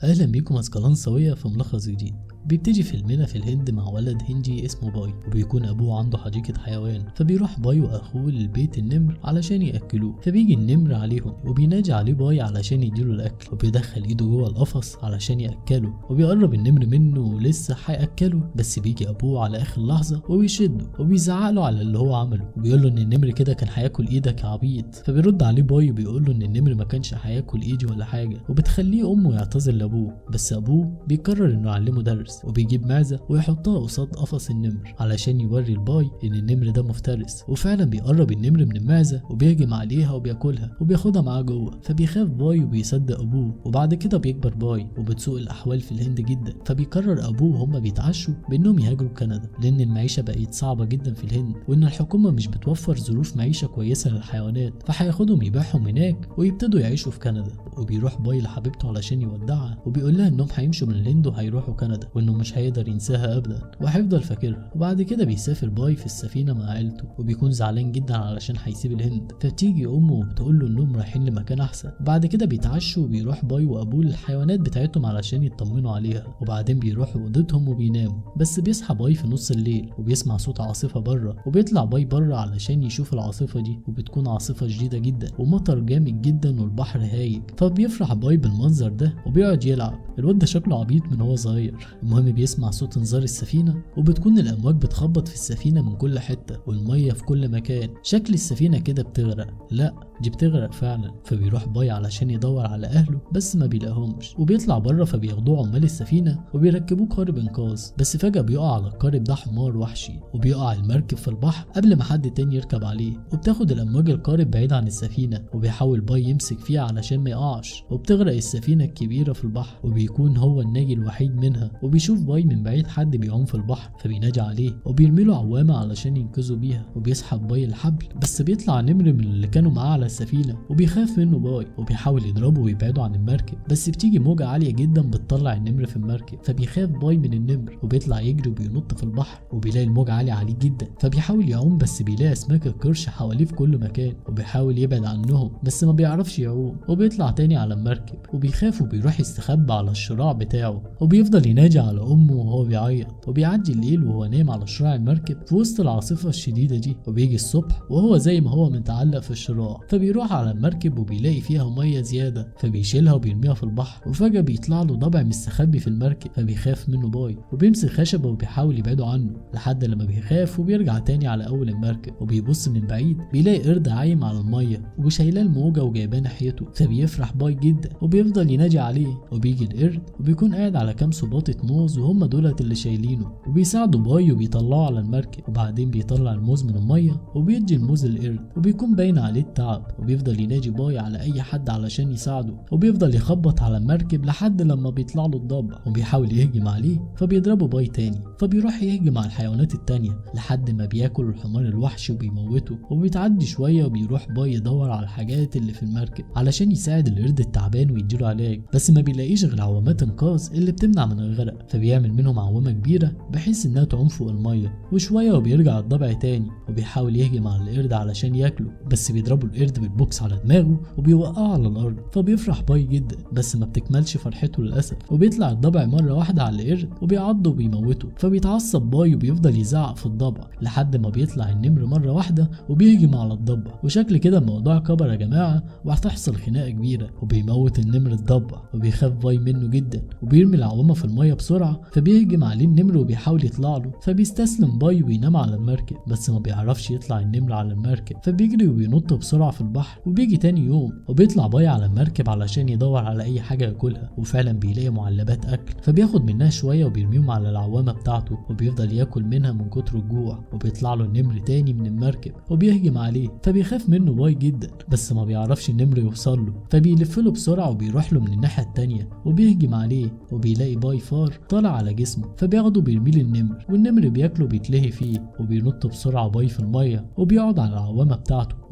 اهلا بيكم اسكالان سوية في ملخص جديد بيبتدي فيلمنا في الهند مع ولد هندي اسمه باي وبيكون ابوه عنده حديقة حيوان فبيروح باي واخوه لبيت النمر علشان ياكلوه فبيجي النمر عليهم وبينادي عليه باي علشان يديله الاكل وبيدخل ايده جوه القفص علشان ياكله وبيقرب النمر منه ولسه هياكله بس بيجي ابوه على اخر لحظة وبيشده وبيزعق له على اللي هو عمله وبيقول له ان النمر كده كان هياكل ايدك يا عبيط فبيرد عليه باي وبيقول له ان النمر ما كانش هياكل ايدي ولا حاجة وبتخليه امه يعتذر لابوه بس ابوه بيقرر انه يعلمه درس وبيجيب معزة ويحطها قصاد قفص النمر علشان يوري الباي ان النمر ده مفترس وفعلا بيقرب النمر من المعزة وبيهجم عليها وبياكلها وبياخدها معاه جوه فبيخاف باي وبيصدق ابوه وبعد كده بيكبر باي وبتسوء الاحوال في الهند جدا فبيقرر ابوه وهما بيتعشوا بانهم يهاجروا كندا لان المعيشة بقت صعبة جدا في الهند وان الحكومة مش بتوفر ظروف معيشة كويسة للحيوانات فهياخدهم يبيعهم هناك ويبتدوا يعيشوا في كندا وبيروح باي لحبيبته علشان يودعها وبيقول لها انهم هيمشوا من الهند وهيروحوا كندا وانه مش هيقدر ينساها ابدا وهيفضل فاكرها وبعد كده بيسافر باي في السفينه مع عيلته وبيكون زعلان جدا علشان هيسيب الهند فتيجي امه وبتقول له انهم رايحين لمكان احسن وبعد كده بيتعشوا وبيروح باي وابوه للحيوانات بتاعتهم علشان يطمنوا عليها وبعدين بيروحوا اوضتهم وبيناموا بس بيصحى باي في نص الليل وبيسمع صوت عاصفه بره وبيطلع باي بره علشان يشوف العاصفه دي وبتكون عاصفه شديده جدا ومطر جامد جدا والبحر هايج فبيفرح باي بالمنظر ده وبيقعد يلعب الواد ده شكله عبيط من هو صغير المهم بيسمع صوت انذار السفينه وبتكون الامواج بتخبط في السفينه من كل حته والميه في كل مكان شكل السفينه كده بتغرق لا دي بتغرق فعلا فبيروح باي علشان يدور على اهله بس ما بيلاقيهمش وبيطلع بره فبياخدوه عمال السفينه وبيركبوه قارب انقاذ بس فجاه بيقع على القارب ده حمار وحشي وبيقع المركب في البحر قبل ما حد تاني يركب عليه وبتاخد الامواج القارب بعيد عن السفينه وبيحاول باي يمسك فيها علشان ما يقعش وبتغرق السفينه الكبيره في البحر وبيكون هو الناجي الوحيد منها وبيشوف باي من بعيد حد بيعوم في البحر فبينادي عليه وبيرمي له عوامه علشان ينقذه بيها وبيسحب باي الحبل بس بيطلع نمر من اللي كانوا معاه على السفينه وبيخاف منه باي وبيحاول يضربه ويبعده عن المركب بس بتيجي موجه عاليه جدا بتطلع النمر في المركب فبيخاف باي من النمر وبيطلع يجري وبينط في البحر وبيلاقي الموجه عاليه عليه جدا فبيحاول يعوم بس بيلاقي اسماك القرش حواليه في كل مكان وبيحاول يبعد عنهم بس ما بيعرفش يعوم وبيطلع تاني على المركب وبيخاف وبيروح يستخبى على الشراع بتاعه وبيفضل ينادي على امه وهو بيعيط وبيعدي الليل وهو نايم على شراع المركب في وسط العاصفه الشديده دي وبيجي الصبح وهو زي ما هو متعلق في الشراع فبيروح على المركب وبيلاقي فيها ميه زياده فبيشيلها وبيرميها في البحر وفجاه بيطلع له ضبع مستخبي في المركب فبيخاف منه باي وبيمسك خشبه وبيحاول يبعده عنه لحد لما بيخاف وبيرجع تاني على اول المركب وبيبص من بعيد بيلاقي قرد عايم على الميه وشايلاه الموجه وجايباه ناحيته فبيفرح باي جدا وبيفضل ينادي عليه وبيجي القرد وبيكون قاعد على كام صباطة موز وهم دولت اللي شايلينه وبيساعدوا باي وبيطلعوا على المركب وبعدين بيطلع الموز من الميه وبيدي الموز للقرد وبيكون باين عليه التعب وبيفضل ينادي باي على اي حد علشان يساعده وبيفضل يخبط على المركب لحد لما بيطلع له الضبع وبيحاول يهجم عليه فبيضربه باي تاني فبيروح يهجم على الحيوانات التانية لحد ما بياكل الحمار الوحشي وبيموته وبيتعدي شوية وبيروح باي يدور على الحاجات اللي في المركب علشان يساعد القرد التعبان ويديله علاج بس ما بيلاقيش غير عوامات انقاذ اللي بتمنع من الغرق فبيعمل منهم عوامة كبيرة بحيث انها تعوم فوق المية وشوية وبيرجع الضبع تاني وبيحاول يهجم على القرد علشان ياكله بس بيضربوا القرد بالبوكس على دماغه وبيوقعه على الارض فبيفرح باي جدا بس ما بتكملش فرحته للاسف وبيطلع الضبع مرة واحدة على القرد وبيعضه وبيموته فبيتعصب باي وبيفضل يزعق في الضبع لحد ما بيطلع النمر مرة واحدة وبيهجم على الضبع وشكل كده الموضوع كبر يا جماعة وهتحصل خناقة كبيرة وبيموت النمر الضبع وبيخاف باي منه جدا وبيرمي العوامة في المية بسرعة فبيهجم عليه النمر وبيحاول يطلع له فبيستسلم باي وينام على المركب بس ما بيعرفش يطلع النمر على المركب فبيجري وبينط بسرعة في البحر وبيجي تاني يوم وبيطلع باي على المركب علشان يدور على أي حاجة ياكلها وفعلا بيلاقي معلبات أكل فبياخد منها شوية وبيرميهم على العوامة بتاعته وبيفضل ياكل منها من كتر الجوع وبيطلع له النمر تاني من المركب وبيهجم عليه فبيخاف منه باي جدا بس ما بيعرفش النمر يوصل له فبيلف له بسرعة وبيروح له من الناحية التانية وبيهجم عليه وبيلاقي باي فار طالع على جسمه فبياخده بيرميه للنمر والنمر بياكله بيتلهي فيه وبينط بسرعة باي في المية وبيقعد على العوامة بتاعته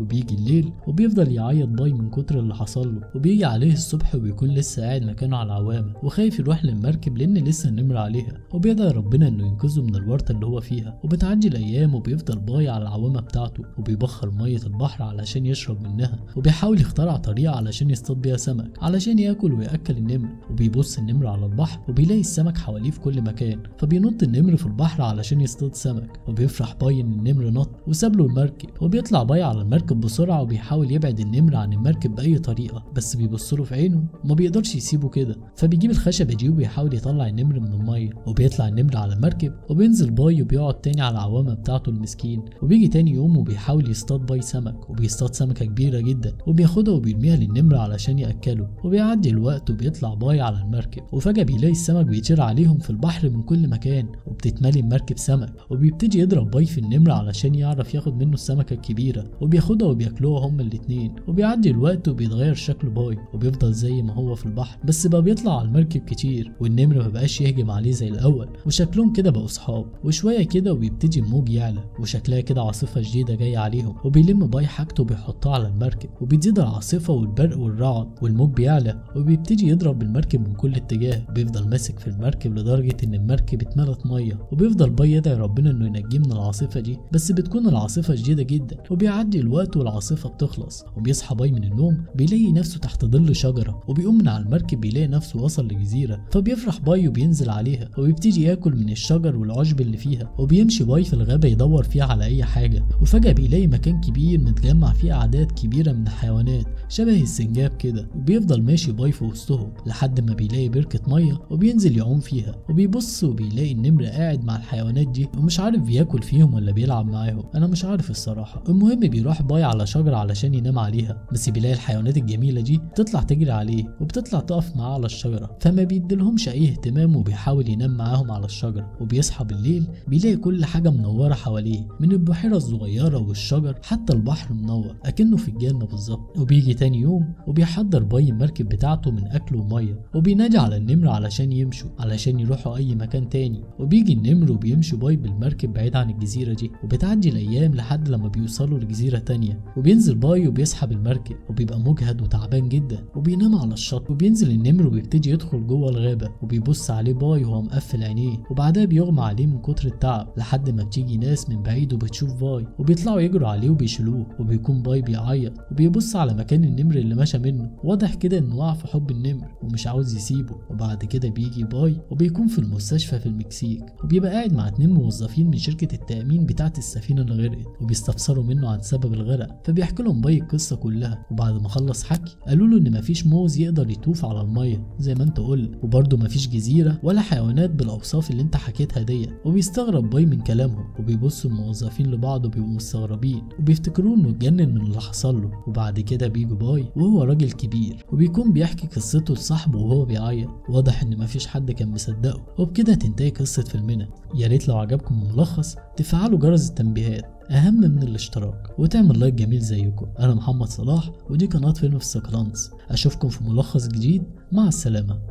وبيجي الليل وبيفضل يعيط باي من كتر اللي حصل له وبيجي عليه الصبح وبيكون لسه قاعد مكانه على العوامة وخايف يروح للمركب لأن لسه النمر عليها وبيدعي ربنا إنه ينقذه من الورطة اللي هو فيها وبتعدي الأيام وبيفضل باي على العوامة بتاعته وبيبخر مية البحر علشان يشرب منها وبيحاول يخترع طريقة علشان يصطاد بيها سمك علشان ياكل ويأكل النمر وبيبص النمر على البحر وبيلاقي السمك حواليه في كل مكان فبينط النمر في البحر علشان يصطاد سمك وبيفرح باي إن النمر نط وساب له المركب وبيطلع باي على المركب بسرعة وبيحاول يبعد النمر عن المركب بأي طريقة بس بيبص له في عينه وما بيقدرش يسيبه كده فبيجيب الخشبة دي وبيحاول يطلع النمر من المية وبيطلع النمر على المركب وبينزل باي وبيقعد تاني على العوامة بتاعته المسكين وبيجي تاني يوم وبيحاول يصطاد باي سمك وبيصطاد سمكة كبيرة جدا وبياخدها وبيرميها للنمر علشان يأكله وبيعدي الوقت وبيطلع باي على المركب وفجأة بيلاقي السمك بيطير عليهم في البحر من كل مكان وبتتملي المركب سمك وبيبتدي يضرب باي في النمر علشان يعرف ياخد منه السمكة الكبيرة وبياخدها وبياكلوها هما الاتنين وبيعدي الوقت وبيتغير شكل باي وبيفضل زي ما هو في البحر بس بقى بيطلع على المركب كتير والنمر مبقاش يهجم عليه زي الأول وشكلهم كده بقوا صحاب وشوية كده وبيبتدي الموج يعلى وشكلها كده عاصفة جديدة جاية عليهم وبيلم باي حاجته وبيحطها على المركب وبتزيد العاصفة والبرق والرعد والموج بيعلى وبيبتدي يضرب بالمركب من كل اتجاه بيفضل ماسك في المركب لدرجة إن المركب اتملت مية وبيفضل باي يدعي ربنا إنه ينجيه من العاصفة دي بس بتكون العاصفة شديدة جدا وبيعدي الوقت والعاصفة بتخلص وبيصحى باي من النوم بيلاقي نفسه تحت ظل شجرة وبيقوم من على المركب بيلاقي نفسه وصل لجزيرة فبيفرح باي وبينزل عليها وبيبتدي ياكل من الشجر والعشب اللي فيها وبيمشي باي في الغابة يدور فيها على أي حاجة وفجأة بيلاقي مكان كبير متجمع فيه أعداد كبيرة من الحيوانات شبه السنجاب كده وبيفضل ماشي باي في وسطهم لحد ما بيلاقي بركة مية وبينزل يعوم فيها وبيبص وبيلاقي النمر قاعد مع الحيوانات دي ومش عارف بياكل فيهم ولا بيلعب معاهم أنا مش عارف الصراحة المهم بيروح باي على شجرة علشان ينام عليها بس بيلاقي الحيوانات الجميلة دي تطلع تجري عليه وبتطلع تقف معاه على الشجرة فما بيديلهمش أي اهتمام وبيحاول ينام معاهم على الشجرة وبيصحى بالليل بيلاقي كل حاجة منورة حواليه من البحيرة الصغيرة والشجر حتى البحر منور أكنه في الجنة بالظبط وبيجي تاني يوم وبيحضر باي المركب بتاعته من أكل ومية وبينادي على النمر علشان يمشوا علشان يروحوا أي مكان تاني وبيجي النمر وبيمشي باي بالمركب بعيد عن الجزيرة دي وبتعدي الأيام لحد لما بيوصلوا لجزيرة تانية وبينزل باي وبيسحب المركب وبيبقى مجهد وتعبان جدا وبينام على الشط وبينزل النمر وبيبتدي يدخل جوه الغابة وبيبص عليه باي وهو مقفل عينيه وبعدها بيغمى عليه من كتر التعب لحد ما بتيجي ناس من بعيد وبتشوف باي وبيطلعوا يجروا عليه وبيشيلوه وبيكون باي بيعيط وبيبص على مكان النمر اللي مشى منه واضح كده انه وقع في حب النمر ومش عاوز يسيبه وبعد كده بيجي باي وبيكون في المستشفى في المكسيك وبيبقى قاعد مع اتنين موظفين من شركة التأمين بتاعة السفينة اللي غرقت وبيستفسروا منه عن سبب الغرق فبيحكي لهم باي القصة كلها وبعد ما خلص حكي قالوا له ان مفيش موز يقدر يطوف على المية زي ما انت قلت وبرضه مفيش جزيرة ولا حيوانات بالاوصاف اللي انت حكيتها ديت وبيستغرب باي من كلامهم وبيبصوا الموظفين لبعض وبيبقوا مستغربين وبيفتكروه انه اتجنن من اللي حصل له وبعد كده بيجي باي وهو راجل كبير وبيكون بيحكي قصته لصاحبه وهو بيعيط واضح ان مفيش حد كان مصدقه وبكده تنتهي قصة فيلمنا يا ريت لو عجبكم الملخص تفعلوا جرس التنبيهات اهم من الاشتراك وتعمل لايك جميل زيكم انا محمد صلاح ودي قناة فيلم في السكرانس اشوفكم في ملخص جديد مع السلامة